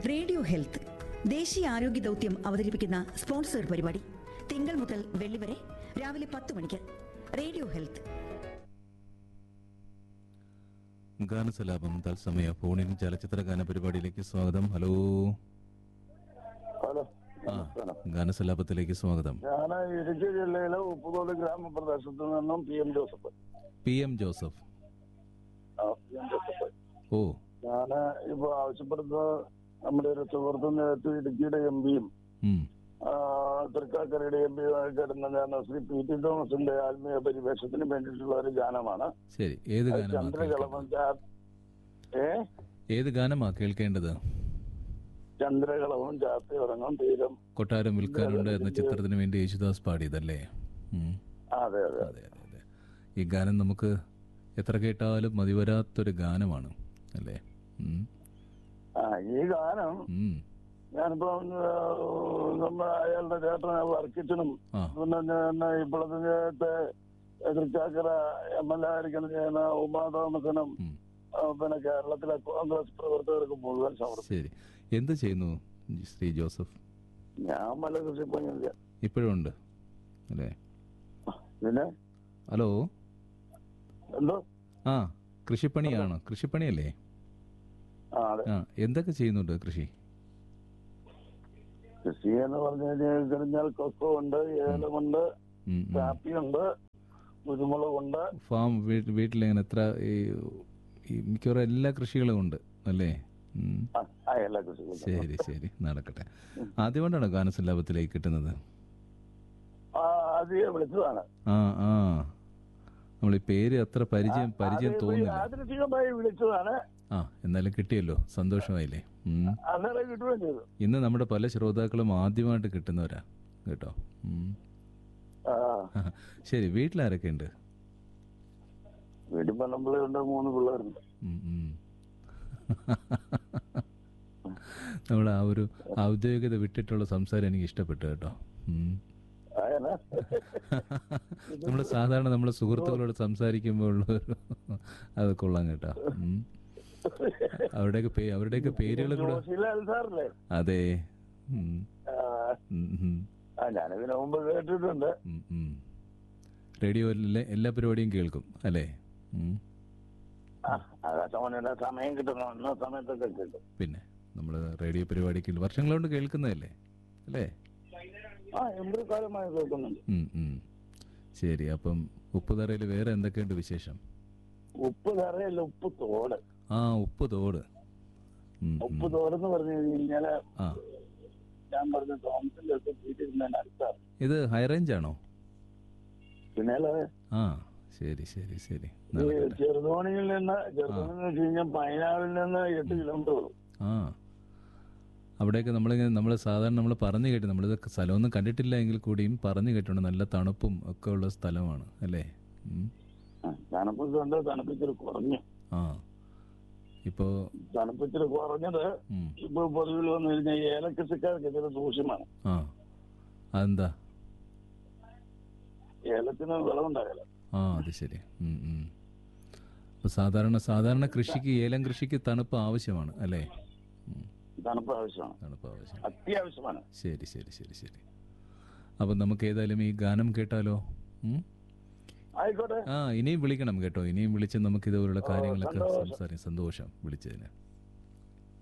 Radio health ദേശീയ ആരോഗ്യ ദൗത്യം അവതരിപ്പിക്കുന്ന സ്പോൺസർ പരിപാടി തിങ്കൾ മുതൽ വെള്ളി വരെ രാവിലെ പത്ത് മണിക്ക് റേഡിയോ ഹെൽത്ത് ഗാനസലാപം തത്സമയ ഫോണിൻ ചലച്ചിത്ര ഗാന പരിപാടിയിലേക്ക് സ്വാഗതം ഹലോ ഹലോ ആ ഗാനസലാപത്തിലേക്ക് സ്വാഗതം ഞാൻ ഇടുക്കി ജില്ലയിലെ ഉപ്പുതോട് ഗ്രാമപ്രദേശത്ത് നിന്നും P M Joseph P M Joseph ആ, പി എം ജോസഫ് ഓ ഞാൻ ഇപ്പൊ ആവശ്യപ്പെടുന്നത് നമ്മുടെ ഒരു സുഹൃത്തു നേരത്തെ ഇടുക്കിയുടെ എം പിയും ഉം, തൃക്കാക്കരയുടെ എം പിയുമായി കിടന്ന ഞാൻ ശ്രീ പി ടി തോമസിന്റെ ആത്മീയ പരിവേഷത്തിന് വേണ്ടിയിട്ടുള്ള ഒരു ഗാനമാണ് ശരി ഏത് അത് ഗാനമാ ചന്ദ്രകളഭം കേൾക്കേണ്ടത്? ചാ- ഏ ഏത് ഗാനമാ കേൾക്കേണ്ടത് ചന്ദ്രകളവും ചാത്തി ഉറങ്ങും തീരം കൊട്ടാരം വിൽക്കാനുണ്ട് എന്ന ചിത്രത്തിന് വേണ്ടി യേശുദാസ് പാടിയതല്ലേ ഉം, ആ, അതെ അതെ അതെ അതെ അതെ ഈ ഗാനം നമുക്ക് എത്ര കേട്ടാലും മതിവരാത്തൊരു ഗാനമാണ് അല്ലേ ഉം, ആ ഈ ഗാനം ഉം, ഞാനിപ്പോ നമ്മുടെ അയാളുടെ ചേട്ടൻ വർക്കിച്ചനും ആ പിന്നെ ഞാൻ ഇപ്പോഴത്തെ തൃക്കാക്കര എം എൽ എ ആയിരിക്കുന്ന ചെയ്യുന്ന ഉമാ തോമസനും ഉം, ആ, പിന്നെ കേരളത്തിലെ കോൺഗ്രസ് പ്രവർത്തകർക്ക് മുഴുവൻ സമർപ്പിച്ചു ശരി എന്ത് ചെയ്യുന്നു ശ്രീ ജോസഫ് ഞാൻ മല കൃഷിപ്പണിയില്ല ഇപ്പോഴും ഉണ്ട് അല്ലേ പിന്നെ ഹലോ എന്തോ ആ കൃഷിപ്പണിയാണോ കൃഷിപ്പണിയല്ലേ ആ അതെ ആ എന്തൊക്കെ ചെയ്യുന്നുണ്ട് കൃഷി കൃഷി എന്ന് പറഞ്ഞു കഴിഞ്ഞാൽ കഴിഞ്ഞാൽ കൊക്കോ ഉണ്ട് ഏലമുണ്ട് ഉം, ഉം. കാപ്പിയുണ്ട് കുരുമുളകുണ്ട് ഫാം വീ- വീട്ടിലെങ്ങനെ എത്ര ഈ ഈ മിക്കവാറും എല്ലാ കൃഷികളും ഉണ്ട് അല്ലേ ഉം. ആ, ആ എല്ലാ കൃഷികളും ശരി ശരി നടക്കട്ടെ ആദ്യമായിട്ടാണോ ഗാനസല്ലാപത്തിലേക്ക് കിട്ടുന്നത് ആ ആദ്യം വിളിച്ചതാണ് ആ ആ നമ്മൾ ഈ പേര് അത്ര പരിചയം പരിചയം ആദ്യം തോന്നുന്നില്ല യാദൃശികമായി വിളിച്ചതാണ് ആ എന്നാലും കിട്ടിയല്ലോ സന്തോഷമായില്ലേ ഉം. അന്നേരം കിട്ടുകയും ചെയ്തു ഇന്ന് നമ്മുടെ പല ശ്രോതാക്കളും ആദ്യമായിട്ട് കിട്ടുന്നവരാ കേട്ടോ ഉം. ആ ശരി വീട്ടിലാരൊക്കെ ഉണ്ട് വീട്ടിൽ പെണ്ണമ്പിള്ളുണ്ട് മൂന്ന് പിള്ളേരുണ്ട് ഉം, ഉം. നമ്മുടെ ആ ഒരു ഔദ്യോഗികത വിട്ടിട്ടുള്ള സംസാരം എനിക്ക് ഇഷ്ടപ്പെട്ടു കേട്ടോ ഉം. അങ്ങനെ നമ്മൾ സാധാരണ നമ്മൾ സുഹൃത്തുക്കളോട് സംസാരിക്കുമ്പോൾ ഉള്ള ഒരു അത് കൊള്ളാം കേട്ടോ ഉം. അവരുടെയൊക്കെ പേ അവരുടെയൊക്കെ പേരുകൾ കൂടെ ജോഷിലാൽ സാറല്ലേ അതെ ഉം. ആ, ഉം, ഉം. ആ ഞാനിതിനു മുമ്പ് കേട്ടിട്ടുണ്ട് ഉം, ഉം. റേഡിയോയിലെ എല്ലാ പരിപാടിയും കേൾക്കും അല്ലേ ഉം. ആ ആകാശവാണിയുടെ സമയം കിട്ടുന്നു അന്ന സമയത്തൊക്കെ കിട്ടും പിന്നെ നമ്മൾ റേഡിയോ പരിപാടിക്ക് വർഷങ്ങൾ കൊണ്ട് കേൾക്കുന്നതല്ലേ അല്ലേ ആ എൺപത് കാലമായി കേൾക്കുന്നുണ്ട് ഉം, ഉം. ശരി അപ്പം ഉപ്പുതറയിൽ വേറെ എന്തൊക്കെയുണ്ട് വിശേഷം ഉപ്പ് കറിയല്ല ഉപ്പ് തോട് ആ ഉപ്പ് തോട് ഉം, ഉപ്പ് ഉം. തോടെന്ന് പറഞ്ഞു കഴിഞ്ഞാല് ആ ഞാൻ പറഞ്ഞ തോമസിന്റെ ഒക്കെ വീട്ടിരുന്നതിന് അടുത്താണ് ഇത് ഹൈറേഞ്ച് ആണോ പിന്നെ അല്ലാതെ ആ ശരി ശരി ശരി ഈ നടക്കട്ടെ ചെറുതോണിയിൽ നിന്ന് ചെറുതോണി എന്ന് വെച്ച് കഴിഞ്ഞാൽ പൈനാവിൽ നിന്ന് എട്ട് കിലോമീറ്റർ ഉള്ളൂ ആ അവിടെയൊക്കെ നമ്മളിങ്ങനെ നമ്മൾ സാധാരണ നമ്മൾ പറഞ്ഞു കേട്ടു നമ്മളിത് സ്ഥലമൊന്നും കണ്ടിട്ടില്ല എങ്കിൽ കൂടിയും പറഞ്ഞു കേട്ടിട്ടുണ്ട് നല്ല തണുപ്പും ഒക്കെ ഉള്ള സ്ഥലമാണ് അല്ലേ ഉം. ആ, തണുപ്പൊക്കെ ഉണ്ട് തണുപ്പിച്ചിരി കുറഞ്ഞു ആ ഇപ്പോൾ തണുപ്പിച്ചിരി കുറഞ്ഞത് ഇപ്പൊ പൊതുവിൽ വന്നു കഴിഞ്ഞാൽ ഏലക്കൃഷിക്കാർക്ക് ഇതിന് ദൂഷ്യമാണ് ആ അതെന്താ ഏലത്തിന് വിളവുണ്ടാകില്ല ആ അത് ശരി ഉം, ഉം. അപ്പോൾ സാധാരണ സാധാരണ കൃഷിക്ക് ഏലം കൃഷിക്ക് തണുപ്പ് ആവശ്യമാണ് അല്ലേ ഉം, തണുപ്പ് ആവശ്യമാണ് തണുപ്പ് ആവശ്യം അത്യാവശ്യമാണ് ശരി ശരി ശരി ശരി അപ്പം നമുക്ക് ഏതായാലും ഈ ഗാനം കേട്ടാലോ ഉം? ആയിക്കോട്ടെ ആ ഇനിയും വിളിക്കണം കേട്ടോ ഇനിയും വിളിച്ച് നമുക്ക് ഇതുപോലുള്ള കാര്യങ്ങളൊക്കെ സന്തോഷം. സംസാരിക്കാം സന്തോഷം വിളിച്ചതിന്